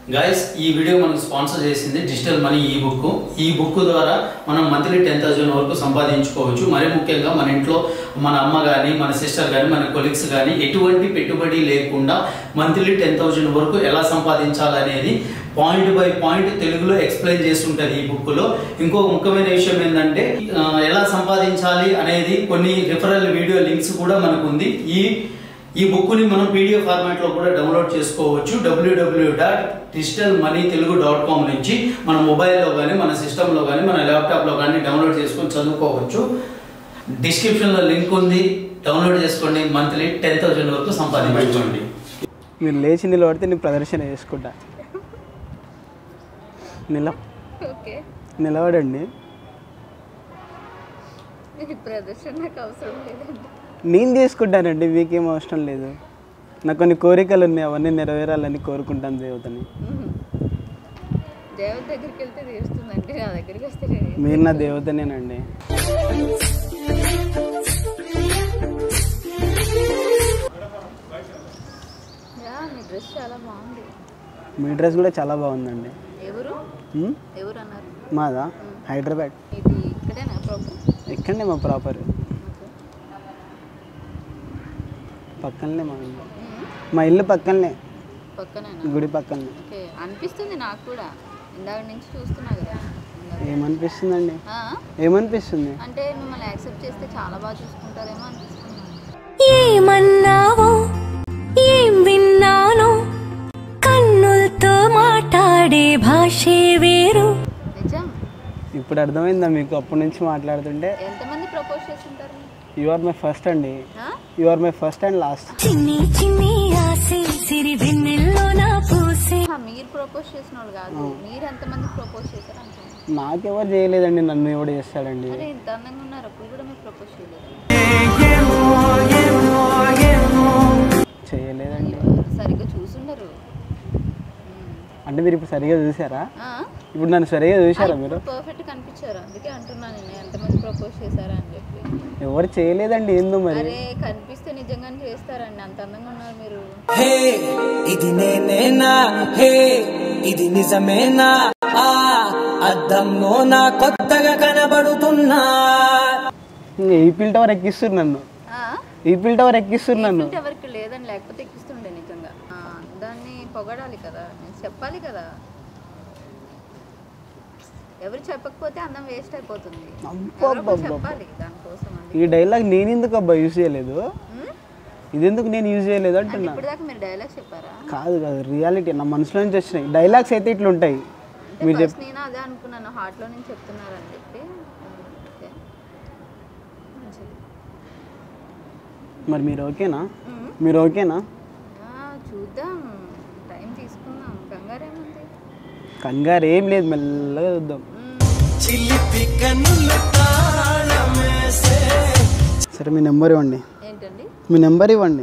Guys ఈ video మనకు sponsor చేసింది digital money ebook ebook ద్వారా మనం మంత్లీ టెన్ థౌసండ్ వరకు సంపాదించుకోవచ్చు మరీ ముఖ్యంగా మన ఇంట్లో మన అమ్మ కానీ మన సిస్టర్ కానీ మన కొలీగ్స్ కానీ ఎటువంటి పెట్టుబడి లేకుండా మంత్లీ టెన్ థౌసండ్ వరకు ఎలా సంపాదించాలనేది పాయింట్ బై పాయింట్ తెలుగులో ఎక్స్ప్లెయిన్ చేస్తుంటది ఈ బుక్ లో ఇంకో ముఖ్యమైన విషయం ఏంటంటే ఆ, ఎలా సంపాదించాలి అనేది కొన్ని రిఫరల్ వీడియో లింక్స్ కూడా మనకు ఉంది ఈ ఈ బుక్ ని మనం పీడిఎఫ్ ఫార్మాట్ లో కూడా డౌన్లోడ్ చేసుకోవచ్చు WWW dot digital money Telugu dot com నుంచి మన మొబైల్లో కానీ మన సిస్టంలో కానీ మన ల్యాప్టాప్లో కానీ డౌన్లోడ్ చేసుకొని చదువుకోవచ్చు డిస్క్రిప్షన్లో లింక్ ఉంది డౌన్లోడ్ చేసుకోండి మంత్లీ టెన్ థౌసండ్ వరకు సంపాదించుకోండి మీరు లేచి నిలబడితే నేను ప్రదర్శన చేసుకుంటా నిల ఓకే నిలబడండి ఇది ప్రదర్శన నాకు అవసరం లేదండి నేను చేసుకుంటానండి మీకేం అవసరం లేదు నాకు కొన్ని కోరికలు ఉన్నాయి అవన్నీ నెరవేరాలని కోరుకుంటాను దేవతని మ్మ్. దేవత దగ్గరికి వెళ్తే తీరుస్తుందండి నా దగ్గరికి వస్తే నేను ఏం మీరు నా దేవతనేనండి యా మీ డ్రెస్ చాలా బాగుంది మీ డ్రెస్ కూడా చాలా బాగుందండి ఎవరు ఉమ్, ఎవరు అన్నారు మాదా హైదరాబాద్ ఇది ఇక్కడేనా ప్రాబ్లం ఎక్కడనే మా ప్రాపర్ పక్కనే మా ఇల్లు మా ఇల్లు పక్కనే పక్కనేనా గుడి పక్కనే ఓకే అనిపిస్తుంది నాకు కూడా ఇందాక నుంచి చూస్తున్నా కదా ఇందాక. ఏమనిపిస్తుందండి ఆ? ఏమనిపిస్తుంది అంటే మిమ్మల్ని యాక్సెప్ట్ చేస్తే చాలా బాగా చూసుకుంటారేమో అనిపిస్తుంది ఏమన్నావో ఏం విన్నానో కన్నులతో మాట్లాడే భాషే వేరు నిజం ఇప్పుడు అర్థమైందా మీకు అప్పటి నుంచి మాట్లాడుతుంటే ఎంతమంది ప్రపోజ్ చేస్తుంటారు యు ఆర్ మై ఫస్ట్ అండి ఆ? You are my first and last చిన్ని చిన్ని ఆసే సిరి వెన్నెల్లో నా పూసే ఆ, మీరు ప్రపోజ్ చేసిన వాళ్ళు కాదు మీరు ఎంతమంది ప్రపోజ్ చేశారు అనుకున్నాను నాకెవరు చేయలేదండి నన్ను ఎవడు చేస్తాడండి అరే ఇంత అందంగా ఉన్నారు అప్పుడు కూడా మీరు ప్రపోజ్ చేయలేదు చేయలేదండి సరిగ్గా చూసుండరు అంటే మీరు ఇప్పుడు సరిగా చూసారా ఆ? ఇప్పుడు నన్ను సరిగా చూసారా మీరు ఇప్పుడు పర్ఫెక్ట్ కనిపించారు అందుకే అంటున్నాను నేను ఎంతమంది ప్రపోజ్ చేశారా అని చెప్పి ఎవరు చేయలేదండి ఏందో మరి అరే కనిపిస్తే నిజంగానే చేస్తారండి అంత అందంగా ఉన్నారు మీరు హే ఇది నేనేనా హే ఇది నిజమేనా ఆ అద్దంలో నా కొత్తగా కనబడుతున్నా ఇంకా ఈపిల్ టవర్ ఎక్కిస్తారు నన్ను ఆ? ఈపిల్ టవర్ ఎక్కిస్తారు నన్ను అంటే ఎవరికి లేదని లేకపోతే ఎక్కిస్తుండే నిజంగా ఆ, దాన్ని పొగడాలి కదా నేను చెప్పాలి కదా ఎవరు చెప్పకపోతే అందం వేస్ట్ అయిపోతుంది ఎవరో ఒకరు చెప్పాలి దానికోసం అని ఈ డైలాగ్ నేను ఎందుకు అబ్బా యూజ్ చేయలేదు ఉమ్? ఇది ఎందుకు నేను యూజ్ చేయలేదు అంటే అంటున్నా ఇప్పుడు దాకా మీరు డైలాగ్ చెప్పారా కాదు కాదు రియాలిటీ నా మనసులో నుంచి వచ్చినాయి డైలాగ్స్ అయితే ఇట్లా ఉంటాయి అంటే ఫస్ట్ నేను అదే అనుకున్నాను హార్ట్ లో నుంచి చెప్తున్నారని చెప్పి ఓకే. మంచిది. మరి మీరు ఓకేనా ఉమ్. మీరు ఓకేనా ఆ, చూద్దాం టైం తీసుకుందాం కంగారేముంది కంగారు ఏం లేదు మెల్లగా చూద్దాం చిలిపి కన్నుల తాళమేసే సరే మీ నెంబర్ ఇవ్వండి ఏంటండి మీ నెంబర్ ఇవ్వండి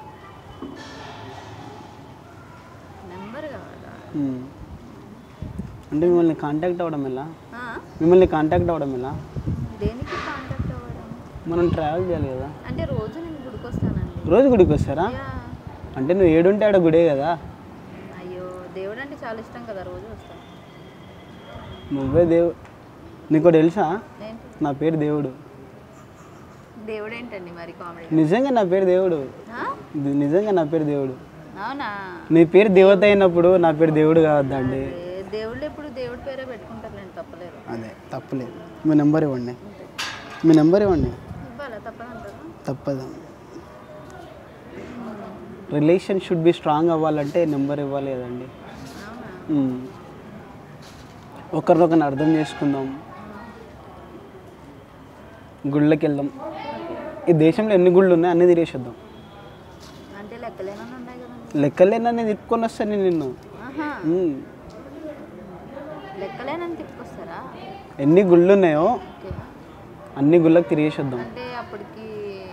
నెంబర్ కావాలా ఉమ్. అంటే మిమ్మల్ని కాంటాక్ట్ అవ్వడం ఎలా ఆ? మిమ్మల్ని కాంటాక్ట్ అవ్వడం ఎలా దేనికి కాంటాక్ట్ అవ్వడం మనం ట్రావెల్ చేయాలి కదా అంటే రోజు నేను గుడికి వస్తానండి రోజు గుడికి వస్తారా యా. అంటే నువ్వు ఏడుంటే ఆడ గుడే కదా అయ్యో దేవుడు అంటే చాలా ఇష్టం కదా రోజు వస్తాను నువ్వే దేవు నీకు ఒకటి తెలుసా ఏంటి నా పేరు దేవుడు దేవుడు ఏంటండి మరి కామెడీ నిజంగా నా పేరు దేవుడు ఆ? ఇది నిజంగా నా పేరు దేవుడు అవునా నీ పేరు దేవత అయినప్పుడు నా పేరు దేవుడు కావద్దండి ఏ, దేవుళ్ళు ఎప్పుడు దేవుడి పేరే పెట్టుకుంటారులేండి తప్పలేదు అదే తప్పలేదు మీ నెంబర్ ఇవ్వండి మీ నెంబర్ ఇవ్వండి ఇవ్వాలా తప్పదంటారా తప్పదు రిలేషన్ షుడ్ బి స్ట్రాంగ్ అవ్వాలంటే నెంబర్ ఇవ్వాలి కదండి అవునా ఉమ్. ఒకరినొకరిని అర్థం చేసుకుందాం గుళ్ళకి వెళ్దాం ఈ దేశంలో ఎన్ని గుళ్ళు ఉన్నాయి అన్ని తిరిగేసేద్దాం అంటే లెక్కలేనని ఉన్నాయి కదండి లెక్కలేనని తిప్పుకొని వస్తాను నేను నిన్ను ఆహా ఉమ్. లెక్కలేనని తిప్పుకొస్తారా ఎన్ని గుళ్ళు ఉన్నాయో ఓకే అన్ని గుళ్ళకి తిరిగేసేద్దాం అంటే అప్పటికి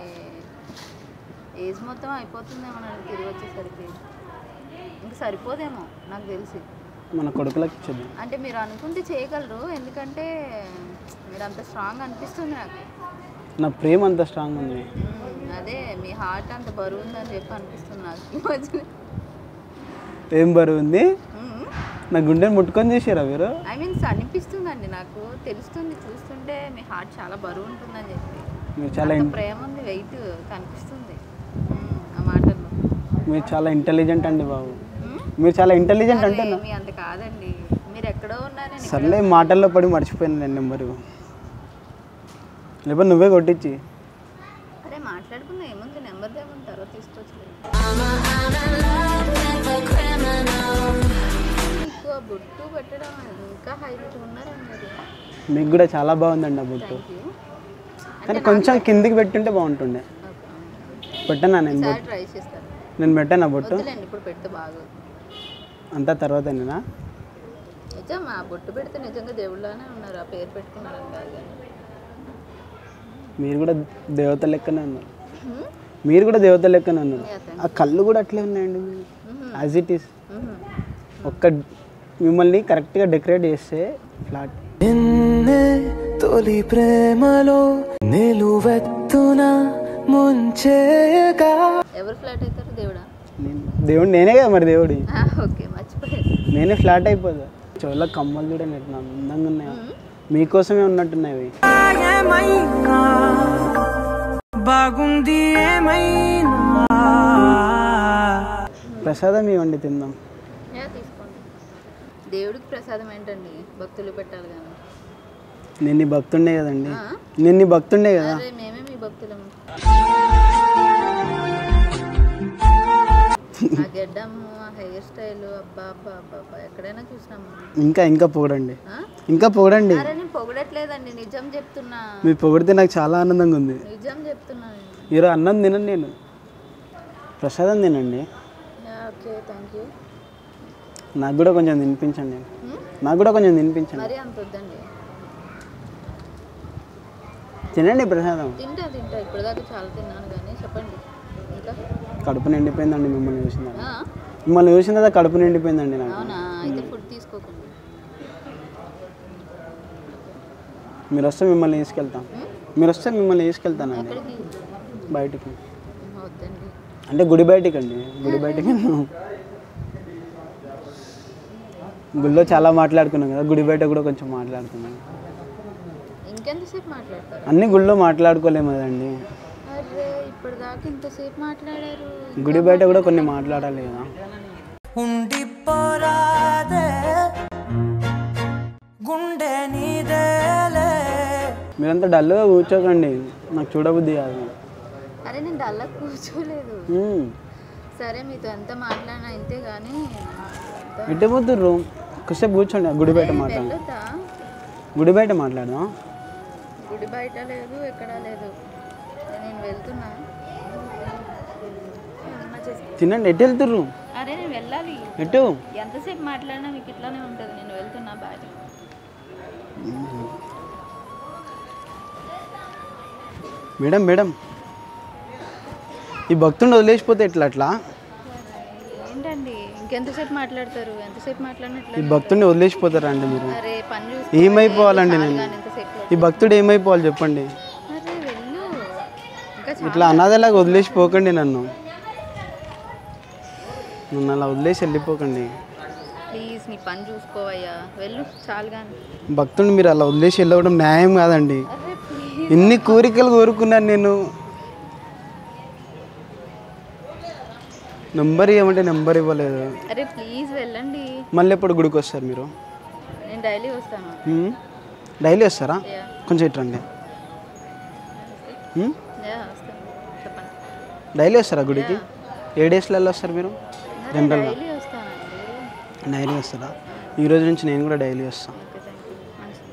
ఏజ్ మొత్తం అయిపోతుందేమో నన్ను తిరిగి వచ్చేసరికి ఇంక సరిపోదేమో నాకు తెలిసి మన కొడుకులకి ఇచ్చేద్దాం అంటే మీరు అనుకుంటే చేయగలరు ఎందుకంటే మీరు అంత స్ట్రాంగ్ అనిపిస్తుంది నాకు నా ప్రేమ అంత స్ట్రాంగ్ ఉంది మ్మ్. అదే మీ హార్ట్ అంత బరువు ఉందని చెప్పి అనిపిస్తుంది నాకు ఈ మధ్య ఏం బరువు ఉంది మ్మ్. నా గుండెని ముట్టుకొని చేసారా మీరు ఐ మీన్స్ అనిపిస్తుందండి నాకు తెలుస్తుంది చూస్తుంటే మీ హార్ట్ చాలా బరువు ఉంటుందని చెప్పి మీరు చాలా అంత ఇన్- ప్రేమ ఉంది వెయిట్ కనిపిస్తుంది మ్మ్, ఆ మాటల్లో మీరు చాలా ఇంటెలిజెంట్ అండి బాబు మ్మ్? మీరు చాలా ఇంటెలిజెంట్ అంటున్నా మీ అంత కాదండి మీరు ఎక్కడో ఉన్నారు నేను సర్లే మాటల్లో పడి మర్చిపోయాను నేను నెంబరు లేకపోతే నువ్వే కొట్టించి అరే మాట్లాడుకున్నా ఏముంది నెంబర్ దేముంది తర్వాత తీసుకొచ్చలేదు మీకు ఆ బొట్టు పెట్టడం ఇంకా హైలైట్ ఉన్నారండి మీరు మీకు కూడా చాలా బాగుందండి ఆ బొట్టు థ్యాంక్ యూ కానీ కొంచెం కిందికి పెట్టుంటే బాగుంటుండే పెట్టనా నేను ఒకసారి బొట్టు ట్రై చేస్తాను నేను పెట్టాను ఆ బొట్టు వద్దులేండి ఇప్పుడు పెడితే బాగోదు అంతా తర్వాత నేనా నిజం ఆ బొట్టు పెడితే నిజంగా దేవుళ్ళనే ఉన్నారు ఆ పేరు పెట్టుకున్నారని కాదు కానీ మీరు కూడా దేవత లెక్కనే ఉన్నారు హ్మ్? మీరు కూడా దేవత లెక్కనే ఉన్నారు Yeah, thank ఆ కళ్ళు కూడా అట్లే ఉన్నాయండి hmm. As it is hmm. ఒక్క మిమ్మల్ని కరెక్ట్గా డెకరేట్ చేస్తే ఫ్లాట్ నిన్నే తొలి ప్రేమలో నిలువెత్తున ముంచేగా ఎవరు ఫ్లాట్ అవుతారు దేవుడా నేను దేవుడు నేనే కదా మరి దేవుడి ఆ, ఓకే మర్చిపోయారు నేనే ఫ్లాట్ అయిపోతా చెవుల కమ్మలు చూడండి ఎట్లా అందంగా ఉన్నాయి మీకోసమే ఉన్నట్టున్నాయి అవి ఏమైనా బాగుంది ఏమైనా ప్రసాదం ఇవ్వండి తిందాం యా తీసుకోండి దేవుడికి ప్రసాదం ఏంటండి భక్తులు పెట్టాలి కానీ నేను నీ భక్తుండే కదండి ఆ? నేను నీ భక్తుండే కదా అరే మేమే మీ భక్తులం ఆ గెడ్డము ఆ హెయిర్ స్టైల్ అబ్బా అబ్బా అబ్బా అబ్బా ఎక్కడైనా చూసినాము ఇంకా ఇంకా పొగడండి ఆ? ఇంకా పొగడండి అరే నేను పొగడట్లేదండి నిజం చెప్తున్నా మీరు పొగిడితే నాకు చాలా ఆనందంగా ఉంది నిజం చెప్తున్నా నేను ఈరోజు అన్నం తినను నేను ప్రసాదం తినండి యా, ఓకే థ్యాంక్ యూ నాకు కూడా కొంచెం తినిపించండి నాకు కూడా కొంచెం తినిపించండి మరీ అంత వద్దండి తినండి ప్రసాదం తింటా తింటా ఇప్పటిదాకా చాలా తిన్నాను కానీ చెప్పండి ఇంకా కడుపు నిండిపోయిందండి మిమ్మల్ని చూసిన తర్వాత. ఆ? మిమ్మల్ని చూసిన తర్వాత కడుపు నిండిపోయిందండి నాకు అవునా అయితే ఫుడ్ తీసుకోకండి మీరు వస్తే మిమ్మల్ని తీసుకెళ్తాం మీరు వస్తే మిమ్మల్ని తీసుకెళ్తానండి ఎక్కడికి బయటికి వద్దండి అంటే గుడి బయటికి అండి గుడి బయటికి గుడిలో చాలా మాట్లాడుకున్నాం కదా గుడి బయట కూడా కొంచెం మాట్లాడుకున్నాం ఇంకెంతసేపు మాట్లాడతారు అన్ని గుడిలో మాట్లాడుకోలేము కదండి అరే ఇప్పటిదాకా ఇంతసేపు మాట్లాడారు గుడి బయట కూడా కొన్ని మాట్లాడాలి కదా ఉండిపోరాదే గుండె నీదేలే మీరంతా డల్గా కూర్చోకండి నాకు చూడబుద్ధి కాదు అరే నేను డల్లా కూర్చోలేదు మ్మ్. సరే మీతో ఎంత మాట్లాడినా ఇంతే కానీ ఎట్టే పోతుర్రు కొద్దిసేపు కూర్చోండి ఆ గుడి బయట మాట్లాడదాం వెళ్ళొద్దా గుడి బయట మాట్లాడదాం గుడి బయట లేదు ఎక్కడా లేదు నేను వెళ్తున్నా ఏమన్నా చేస్తా. తినండి ఎటు వెళ్తుర్రు అరే నేను వెళ్ళాలి ఎటు ఎంతసేపు మాట్లాడినా మీకు ఇట్లానే ఉంటుంది నేను వెళ్తున్నా బాయ్ మేడం మేడం ఈ భక్తుని వదిలేసిపోతే ఎట్లా అట్లా ఏంటండి ఇంకెంతసేపు మాట్లాడతారు ఎంతసేపు ఈ మాట్లాడినట్లు భక్తుడిని వదిలేసిపోతారా అండి మీరు అరే పని చూసి ఏమైపోవాలండి నేను ఎంతసేపు ఈ భక్తుడు ఏమైపోవాలి చెప్పండి అరే వెళ్ళు ఇంకా ఇట్లా అనాథలాగా వదిలేసిపోకండి నన్ను నన్ను అలా వదిలేసి వెళ్ళిపోకండి ప్లీజ్ నీ పని చూసుకోవయ్యా వెళ్ళు చాలు కానీ భక్తుడిని మీరు అలా వదిలేసి వెళ్ళవడం న్యాయం కాదండి అరే ప్లీజ్ ఎన్ని కోరికలు కోరుకున్నాను నేను నెంబర్ ఇవ్వమంటే నెంబర్ ఇవ్వలేదు అరే ప్లీజ్ వెళ్ళండి మళ్ళీ ఎప్పుడు గుడికి వస్తారు మీరు నేను డైలీ వస్తాను హ్మ్? డైలీ వస్తారా యా కొంచెం ఇటు రండి హ్మ్? యా వస్తాను చెప్పండి డైలీ వస్తారా గుడికి ఏ డేస్లలో వస్తారు మీరు జనరల్గా డైలీ వస్తానండి డైలీ వస్తారా ఈ రోజు నుంచి నేను కూడా డైలీ వస్తాను ఓకే థ్యాంక్ యూ మంచిది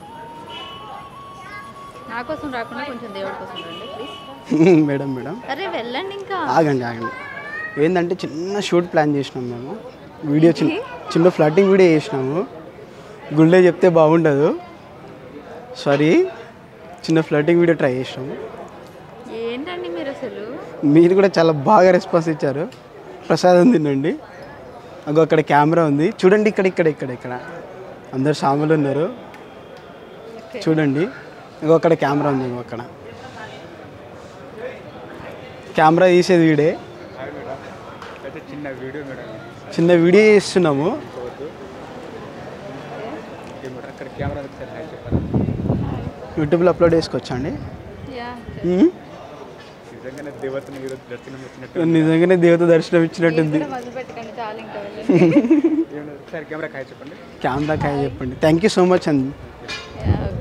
నా కోసం రాకుండా కొంచెం దేవుడి కోసం రండి ప్లీజ్ మేడం మేడం అరే వెళ్ళండి ఇంకా ఆగండి ఆగండి ఏంటంటే చిన్న షూట్ ప్లాన్ చేసినాం మేము వీడియో చిన్న చిన్న ఫ్లటింగ్ వీడియో చేసినాము గుళ్ళే చెప్తే బాగుండదు సారీ చిన్న ఫ్లటింగ్ వీడియో ట్రై చేసినాము ఏంటండి మీరు అసలు మీరు కూడా చాలా బాగా రెస్పాన్స్ ఇచ్చారు ప్రసాదం తినండి అగో అక్కడ కెమెరా ఉంది చూడండి ఇక్కడ ఇక్కడ ఇక్కడ ఇక్కడ అందరు సాములు ఉన్నారు చూడండి అగో అక్కడ కెమెరా ఉంది ఇగో అక్కడ కెమెరా తీసేది వీడే చిన్న వీడియో చేస్తున్నాము ఏమంటారు అక్కడ కెమెరా ఒకసారి హాయ్ చెప్పారు యూట్యూబ్లో అప్లోడ్ చేసుకోవచ్చా అండి యా మ్మ్. నిజంగానే దేవతను ఈరోజు దర్శనం వచ్చినట్టు నిజంగానే దేవత దర్శనం ఇచ్చినట్టుంది మొదలు పెట్టకండి చాలు ఇంకా వెళ్ళండి ఏమన్నా ఒకసారి కెమెరా హాయ్ చెప్పండి కెమెరా కాయ చెప్పండి థ్యాంక్ యూ సో మచ్ అండి యా ఓకే